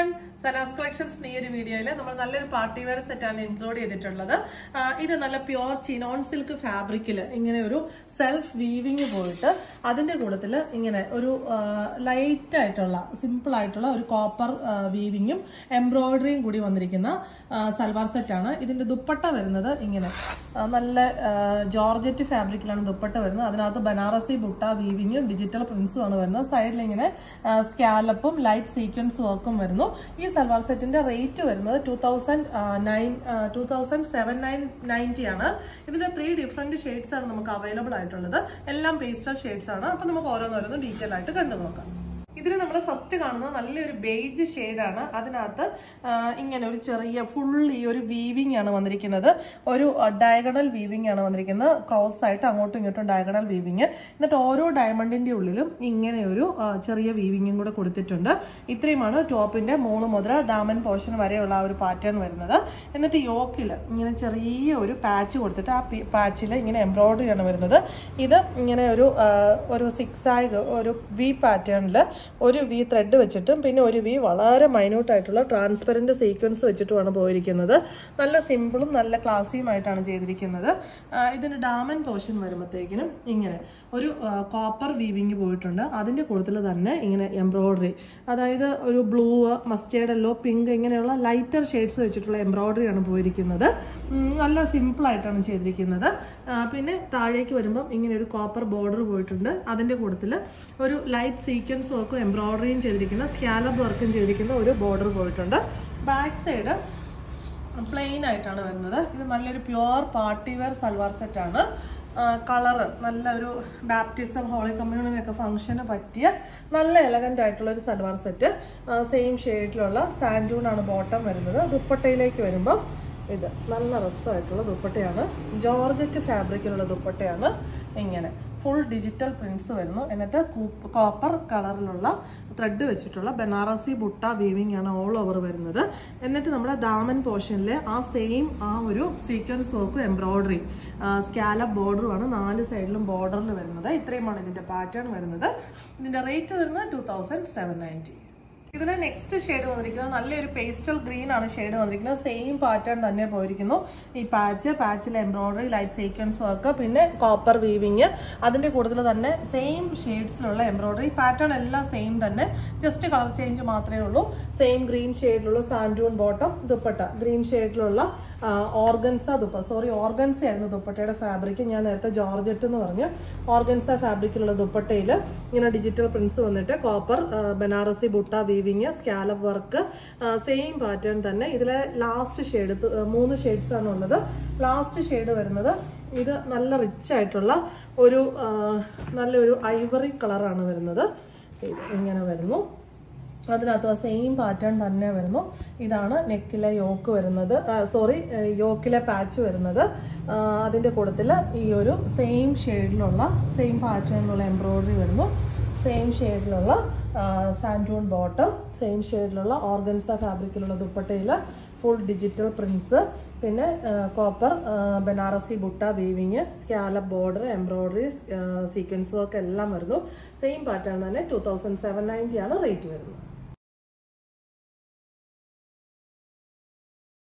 one Sana's collections ഈ ഒരു വീഡിയോയിൽ നമ്മൾ നല്ലൊരു പാർട്ടി വെയർ സെറ്റാണ് ഇൻക്ലൂഡ് ചെയ്തിട്ടുള്ളത് ആ, ഇത് നല്ല പ്യുവർ ചിനോൺ സിൽക്ക് ഫാബ്രിക്കിൽ ഇങ്ങനെ ഒരു സെൽഫ് വീവിങ് പോയിട്ട് അതിന്റെ കൂട്ടത്തിൽ ഇങ്ങനെ ഒരു ലൈറ്റ് ആയിട്ടുള്ള സിമ്പിൾ ആയിട്ടുള്ള ഒരു കോപ്പർ വീവിങ്ങും എംബ്രോയിഡറിയും കൂടി വന്നിരിക്കുന്ന ആ, സൽവാർ സെറ്റാണ് ഇതിന്റെ ദുപ്പട്ട വരുന്നത് ഇങ്ങനെ ആ, നല്ല ആ, ജോർജറ്റ് ഫാബ്രിക്കിലാണ് ദുപ്പട്ട വരുന്നത് അതിനകത്ത് ബനാറസി ബുട്ട വീവിങ്ങും ഡിജിറ്റൽ പ്രിന്റ്സും ആണ് വരുന്നത് സൈഡിൽ ഇങ്ങനെ സ്കാലപ്പും ലൈറ്റ് സീക്വൻസ് വർക്കും വരുന്നു ഈ സൽവാർ സെറ്റിന്റെ റേറ്റ് വരുന്നത് two thousand nine two thousand seven nine ninety ആണ് ഇതിൽ ത്രീ ഡിഫറെന്റ് ഷെയ്ഡ്സ് ആണ് നമുക്ക് അവൈലബിൾ ആയിട്ടുള്ളത് എല്ലാം പേസ്റ്റൽ ഷെയ്ഡ്സ് ആണ് അപ്പൊ നമുക്ക് ഓരോന്നോരോന്നും ഡീറ്റെയിൽ ആയിട്ട് കണ്ടു നോക്കാം ഇതിൽ നമ്മൾ ഫസ്റ്റ് കാണുന്നത് നല്ലൊരു ബേജ് ഷെയ്ഡാണ് അതിനകത്ത് ആ, ഇങ്ങനെ ഒരു ചെറിയ ഫുൾ ഈ ഒരു വീവിംഗ് ആണ് വന്നിരിക്കുന്നത് ഒരു ഡയഗണൽ വീവിംഗ് ആണ് വന്നിരിക്കുന്നത് ക്രോസ് ആയിട്ട് അങ്ങോട്ടും ഇങ്ങോട്ടും ഡയഗണൽ വീവിങ് എന്നിട്ട് ഓരോ ഡയമണ്ടിന്റെ ഉള്ളിലും ഇങ്ങനെ ഒരു ആ, ചെറിയ വീവിങ്ങും കൂടെ കൊടുത്തിട്ടുണ്ട് ഇത്രയുമാണ് ടോപ്പിന്റെ മൂന്ന് മുതൽ ഡാമൻ പോർഷൻ വരെയുള്ള ആ ഒരു പാറ്റേൺ വരുന്നത് എന്നിട്ട് യോക്കിൽ ഇങ്ങനെ ചെറിയ ഒരു പാച്ച് കൊടുത്തിട്ട് ആ പാച്ചിൽ ഇങ്ങനെ എംബ്രോയിഡറി ആണ് വരുന്നത് ഇത് ഇങ്ങനെ ഒരു ആ, ഒരു സിക്സ് ആയി ഒരു വി പാറ്റേണിൽ ഒരു വി ത്രെഡ് വെച്ചിട്ടും പിന്നെ ഒരു വി വളരെ മൈന്യൂട്ട് ആയിട്ടുള്ള ട്രാൻസ്പെറൻറ്റ് സീക്വൻസ് വെച്ചിട്ടുമാണ് പോയിരിക്കുന്നത് നല്ല സിമ്പിളും നല്ല ക്ലാസ്സിയുമായിട്ടാണ് ചെയ്തിരിക്കുന്നത് ആ, ഇതിന് ഡാമൻ പോർഷൻ വരുമ്പോഴത്തേക്കിനും ഇങ്ങനെ ഒരു കോപ്പർ വീവിങ് പോയിട്ടുണ്ട് അതിൻ്റെ കൂട്ടത്തിൽ തന്നെ ഇങ്ങനെ എംബ്രോയിഡറി അതായത് ഒരു ബ്ലൂ മസ്റ്റേർഡ് യെല്ലോ പിങ്ക് ഇങ്ങനെയുള്ള ലൈറ്റർ ഷെയ്ഡ്സ് വെച്ചിട്ടുള്ള എംബ്രോയിഡറി ആണ് പോയിരിക്കുന്നത് ഉം, നല്ല സിമ്പിൾ ആയിട്ടാണ് ചെയ്തിരിക്കുന്നത് ആ, പിന്നെ താഴേക്ക് വരുമ്പം ഇങ്ങനെ ഒരു കോപ്പർ ബോർഡർ പോയിട്ടുണ്ട് അതിൻ്റെ കൂട്ടത്തിൽ ഒരു ലൈറ്റ് സീക്വൻസ് വർക്കും എംബ്രോയിഡറിയും ചെയ്തിരിക്കുന്ന സ്കാലപ്പ് വർക്കും ചെയ്തിരിക്കുന്ന ഒരു ബോർഡർ പോയിട്ടുണ്ട് ബാക്ക് സൈഡ് പ്ലെയിൻ ആയിട്ടാണ് വരുന്നത് ഇത് നല്ലൊരു പ്യുവർ പാർട്ടി വെയർ സൽവാർ സെറ്റാണ് കളറ് നല്ല ഒരു ബാപ്റ്റിസം ഹോളി കമ്മ്യൂണിനൊക്കെ ഫംഗ്ഷന് പറ്റിയ നല്ല എലഗൻ്റ് ആയിട്ടുള്ള ഒരു സൽവാർ സെറ്റ് സെയിം ഷെയ്ഡിലുള്ള സാൻഡൂൺ ആണ് ബോട്ടം വരുന്നത് ദുപ്പട്ടയിലേക്ക് വരുമ്പം ഇത് നല്ല രസമായിട്ടുള്ള ദുപ്പട്ടയാണ് ജോർജറ്റ് ഫാബ്രിക്കിലുള്ള ദുപ്പട്ടയാണ് ഇങ്ങനെ ഫുൾ ഡിജിറ്റൽ പ്രിന്റ്സ് വരുന്നു എന്നിട്ട് കോപ്പർ കളറിലുള്ള ത്രെഡ് വെച്ചിട്ടുള്ള ബനാറസി ബുട്ട വീവിംഗ് ആണ് ഓൾ ഓവർ വരുന്നത് എന്നിട്ട് നമ്മുടെ ദാമൻ പോർഷനിലെ ആ സെയിം ആ ഒരു സീക്വൻസ് വർക്കും എംബ്രോയിഡറി സ്കാലപ്പ് ബോർഡറുമാണ് നാല് സൈഡിലും ബോർഡറിൽ വരുന്നത് ഇത്രയുമാണ് ഇതിന്റെ പാറ്റേൺ വരുന്നത് ഇതിന്റെ റേറ്റ് വരുന്നത് ടൂ തൗസൻഡ് സെവൻ നയൻറ്റി ഇതിന് നെക്സ്റ്റ് ഷെയ്ഡ് വന്നിരിക്കുന്നത് നല്ലൊരു പേസ്റ്റൽ ഗ്രീൻ ആണ് ഷെയ്ഡ് വന്നിരിക്കുന്നത് സെയിം പാറ്റേൺ തന്നെ പോയിരിക്കുന്നു ഈ പാച്ച് പാച്ചിൽ എംബ്രോയിഡറി ലൈറ്റ് സീക്വൻസ് വർക്ക് പിന്നെ കോപ്പർ വീവിങ് അതിന്റെ കൂടുതൽ തന്നെ സെയിം ഷെയ്ഡ്സിലുള്ള എംബ്രോയിഡറി പാറ്റേൺ എല്ലാം സെയിം തന്നെ ജസ്റ്റ് കളർ ചേഞ്ച് മാത്രമേ ഉള്ളൂ സെയിം ഗ്രീൻ ഷെയ്ഡിലുള്ള സാൻഡൂൺ ബോട്ടം ദുപ്പട്ട ഗ്രീൻ ഷെയ്ഡിലുള്ള ഓർഗൻസ ദുപ്പ സോറി ഓർഗൻസ ആയിരുന്നു ദുപ്പട്ടയുടെ ഫാബ്രിക് ഞാൻ നേരത്തെ ജോർജറ്റ് എന്ന് പറഞ്ഞു ഓർഗൻസ ഫാബ്രിക്കിലുള്ള ദുപ്പട്ടയിൽ ഇങ്ങനെ ഡിജിറ്റൽ പ്രിന്റ്സ് വന്നിട്ട് copper Banarasi butta weaving scallop work same pattern തന്നെ ഇതിലെ ലാസ്റ്റ് ഷെയ്ഡ് മൂന്ന് ഷെയ്ഡ്സ് ആണ് ഉള്ളത് ലാസ്റ്റ് ഷെയ്ഡ് വരുന്നത് ഇത് നല്ല റിച്ച് ആയിട്ടുള്ള ഒരു ആ, നല്ലൊരു ഐവറി കളറാണ് വരുന്നത് ഇത് ഇങ്ങനെ വരുന്നു അതിനകത്ത് ആ സെയിം പാറ്റേൺ തന്നെ വരുന്നു ഇതാണ് നെക്കിലെ യോക്ക് വരുന്നത് സോറി യോക്കിലെ പാച്ച് വരുന്നത് ആ, അതിൻ്റെ കൂട്ടത്തിൽ ഈ ഒരു സെയിം ഷെയ്ഡിലുള്ള സെയിം പാറ്റേണിലുള്ള എംബ്രോയിഡറി വരുന്നു സെയിം ഷെയ്ഡിലുള്ള സാൻഡൂൺ ബോട്ടം സെയിം ഷെയ്ഡിലുള്ള ഓർഗൻസ ഫാബ്രിക്കിലുള്ള ദുപ്പട്ടയിൽ ഫുൾ ഡിജിറ്റൽ പ്രിൻറ്റ്സ് പിന്നെ copper Banarasi butta weaving scallop border embroidery sequence work എല്ലാം വരുന്നു സെയിം പാറ്റേൺ തന്നെ ടു തൗസൻഡ് സെവൻ നയൻറ്റി ആണ് റേറ്റ് വരുന്നത്